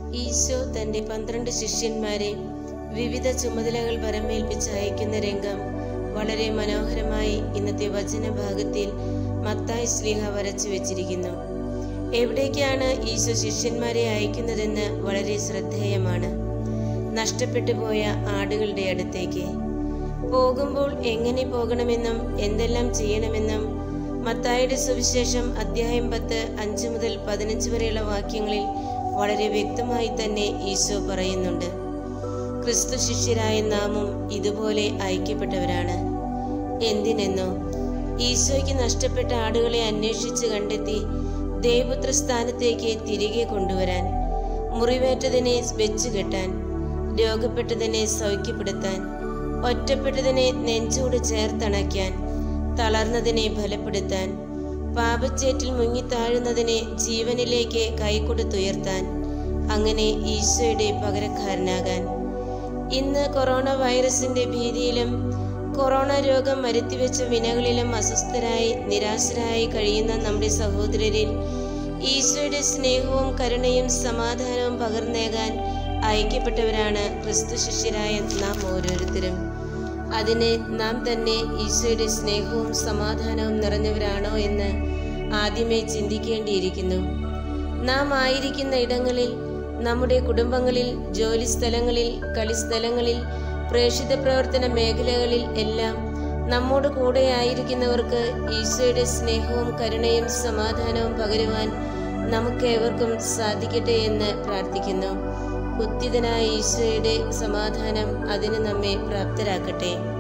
ഈശോ തന്റെ പന്ത്രണ്ട് ശിഷ്യന്മാരെ വിവിധ ചുമതലകൾ വരമേൽപ്പിച്ച് അയക്കുന്ന രംഗം വളരെ മനോഹരമായി ഇന്നത്തെ വചനഭാഗത്തിൽ മത്തായി സ്ലീഹ വരച്ചു വെച്ചിരിക്കുന്നു എവിടേക്കാണ് ഈശോ ശിഷ്യന്മാരെ അയക്കുന്നതെന്ന് വളരെ ശ്രദ്ധേയമാണ് നഷ്ടപ്പെട്ടു പോയ ആടുകളുടെ അടുത്തേക്ക് പോകുമ്പോൾ എങ്ങനെ പോകണമെന്നും എന്തെല്ലാം ചെയ്യണമെന്നും മത്തായുടെ സുവിശേഷം അധ്യായം പത്ത് അഞ്ച് മുതൽ പതിനഞ്ച് വരെയുള്ള വാക്യങ്ങളിൽ വളരെ വ്യക്തമായി തന്നെ ഈശോ പറയുന്നുണ്ട് ക്രിസ്തു ശിഷ്യരായ നാമും ഇതുപോലെ അയക്കപ്പെട്ടവരാണ് എന്തിനെന്നോ ഈശോയ്ക്ക് നഷ്ടപ്പെട്ട ആടുകളെ അന്വേഷിച്ച് കണ്ടെത്തി ദേവപുത്ര സ്ഥാനത്തേക്ക് തിരികെ കൊണ്ടുവരാൻ മുറിവേറ്റതിനെ വെച്ചുകെട്ടാൻ രോഗപ്പെട്ടതിനെ സൗഖ്യപ്പെടുത്താൻ ഒറ്റപ്പെട്ടതിനെ നെഞ്ചോട് ചേർത്തണയ്ക്കാൻ തളർന്നതിനെ ബലപ്പെടുത്താൻ പാപച്ചേറ്റിൽ മുങ്ങിത്താഴുന്നതിനെ ജീവനിലേക്ക് കൈകൊടുത്തുയർത്താൻ അങ്ങനെ ഈശോയുടെ പകരക്കാരനാകാൻ ഇന്ന് കൊറോണ വൈറസിന്റെ ഭീതിയിലും കൊറോണ രോഗം വരുത്തിവെച്ച വിനകളിലും അസ്വസ്ഥരായി നിരാശരായി കഴിയുന്ന നമ്മുടെ സഹോദരരിൽ ഈശോയുടെ സ്നേഹവും കരുണയും സമാധാനവും പകർന്നേകാൻ അയക്കപ്പെട്ടവരാണ് ക്രിസ്തു ശിഷ്യരായ നാം ഓരോരുത്തരും അതിന് നാം തന്നെ ഈശോയുടെ സ്നേഹവും സമാധാനവും നിറഞ്ഞവരാണോ എന്ന് ആദ്യമേ ചിന്തിക്കേണ്ടിയിരിക്കുന്നു നാം ആയിരിക്കുന്ന ഇടങ്ങളിൽ നമ്മുടെ കുടുംബങ്ങളിൽ ജോലിസ്ഥലങ്ങളിൽ കളിസ്ഥലങ്ങളിൽ പ്രേക്ഷിത പ്രവർത്തന മേഖലകളിൽ എല്ലാം നമ്മോട് കൂടെ ആയിരിക്കുന്നവർക്ക് ഈശോയുടെ സ്നേഹവും കരുണയും സമാധാനവും പകരുവാൻ നമുക്കേവർക്കും സാധിക്കട്ടെ എന്ന് പ്രാർത്ഥിക്കുന്നു ഉത്തിതനായ ഈശോയുടെ സമാധാനം അതിന് നമ്മെ പ്രാപ്തരാക്കട്ടെ